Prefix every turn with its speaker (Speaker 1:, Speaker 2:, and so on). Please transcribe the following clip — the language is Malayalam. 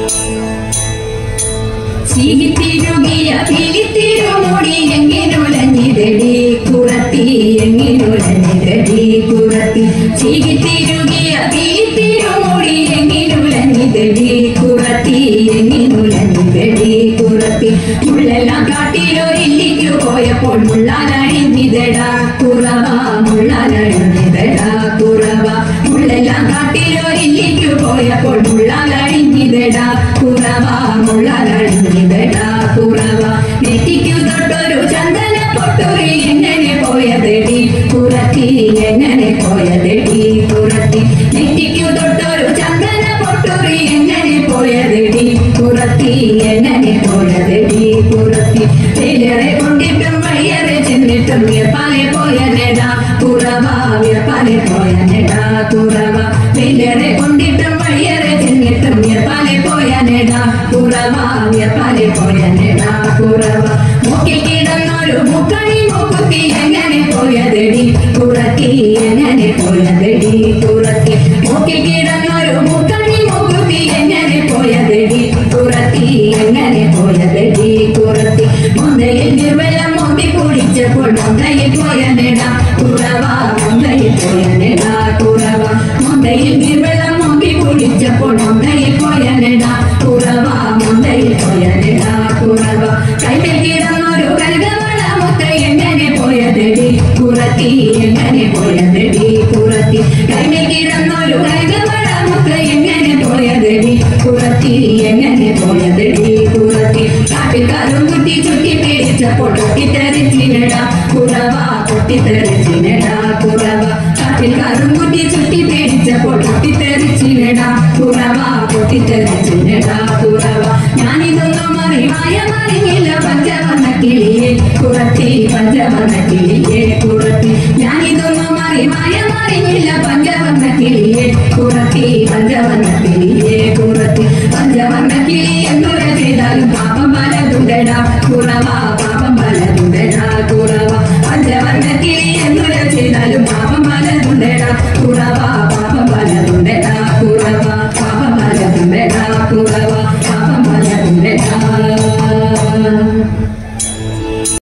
Speaker 1: ചീകിത്തിരുകിയ പിലിത്തിരുമുടി എങ്ങിനുലഞ്ഞിതടി കുറത്തി എങ്ങിനുലഞ്ഞിതടി കുറത്തി ചീകിത്തിരുകിയ പിലിത്തിരുമുടി എങ്ങിനുലഞ്ഞിതടി കുറത്തി എങ്ങിനുലഞ്ഞിതടി കുറത്തി മുള്ളെല്ലാം കാട്ടിലൊരില്ലിക്കു പോയപ്പോൾ മുള്ളാനഴിഞ്ഞിതടാ കുറവ മുള്ളാനഴിഞ്ഞിതടാ കുറവ മുള്ളെല്ലാം കാട്ടിലൊരില്ലിക്കു പോയപ്പോൾ മുള്ളാനഴിഞ്ഞിതടാ കുറവ മുള്ളാനഴിഞ്ഞിതടാ കുറവ നെറ്റിക്കു തൊട്ടൊരു ചന്ദന പൊട്ടുറി എങ്ങനെ പോയതെടി കുറത്തി എങ്ങനെ പോയതെടി കുറത്തി നെറ്റിക്കു തൊട്ടൊരു ചന്ദന പൊട്ടുറി എങ്ങനെ പോയതെടി കുറത്തി എങ്ങനെ പോയതെടി കുറത്തി വേലറെ കൊണ്ടിട്ടും വയ്യറെ ചെന്നിട്ടും വ്യപ്പാലെ പോയനെടാ കുറവ വ്യപ്പാലെ പോയനെടാ കുറവ വേലറെ കൊണ്ടിട്ടും വയ്യറെ ചെന്നിട്ടും വ്യപ്പാലെ പോയനെടാ കുറവ വ്യപ്പാലെ പോയനെടാ കുറവ മുക്കി കിടന്നൊരു മുക്കണി മുക്കുത്തി എങ്ങനെ പോയതെടി കുറത്തി എങ്ങനെ പോയതെടി കുറത്തി മുക്കി കിടന്നൊരു മുക്കണി മുക്കുത്തി എങ്ങനെ പോയതെടി കുറത്തി എങ്ങനെ പോയതെടി കുറത്തി മുന്തയിൽ നിർവെള്ളം മോന്തി കുടിച്ചപ്പോൾ മുന്തയിൽ പോയനെടാ കുറവ മുന്തയിൽ പോയനെടാ കുറവ മുന്തയിൽ നിർവെള്ളം മോന്തി കുടിച്ചപ്പോൾ മുന്തയിൽ പോയനെടാ കുറവ മുന്തയിൽ പോയനെടാ കുറവ കൈമേൽ കിടന്നൊരു കരുകവള മുത്ത എങ്ങനെ പോയതെടി കുറത്തി എങ്ങനെ പോയതെടി കുറത്തി കൈമേൽ കിടന്നൊരു കരുകവള മുത്ത എങ്ങനെ പോയതെടി കുറത്തി എങ്ങനെ പോയതെടി കുറത്തി കാട്ടിക്കാരും കുട്ടി ചുറ്റി പിടിച്ചപ്പോൾ പൊട്ടിത്തെറിച്ചിനടാ കുറവ പൊട്ടിത്തെറിച്ചിനടാ കുറവ കാട്ടിൽക്കാരും കുട്ടി ചുറ്റി പിടിച്ചപ്പോൾ പൊട്ടിത്തെറിച്ചിനടാ കുറവ പൊട്ടിത്തെറിച്ചിനടാ കുറവ ഞാനിതൊന്നും അറിവായ മറിഞ്ഞില്ല പഞ്ചവർണ്ണ കിളിയെ കുറത്തി പഞ്ചവർണ്ണ കിളിയെ കുറത്തി ഞാനിതൊന്നും അറിവായ മറിഞ്ഞില്ല പഞ്ചവർണ്ണ കിളിയെ കുറത്തി പഞ്ചവർണ്ണ കിളിയെ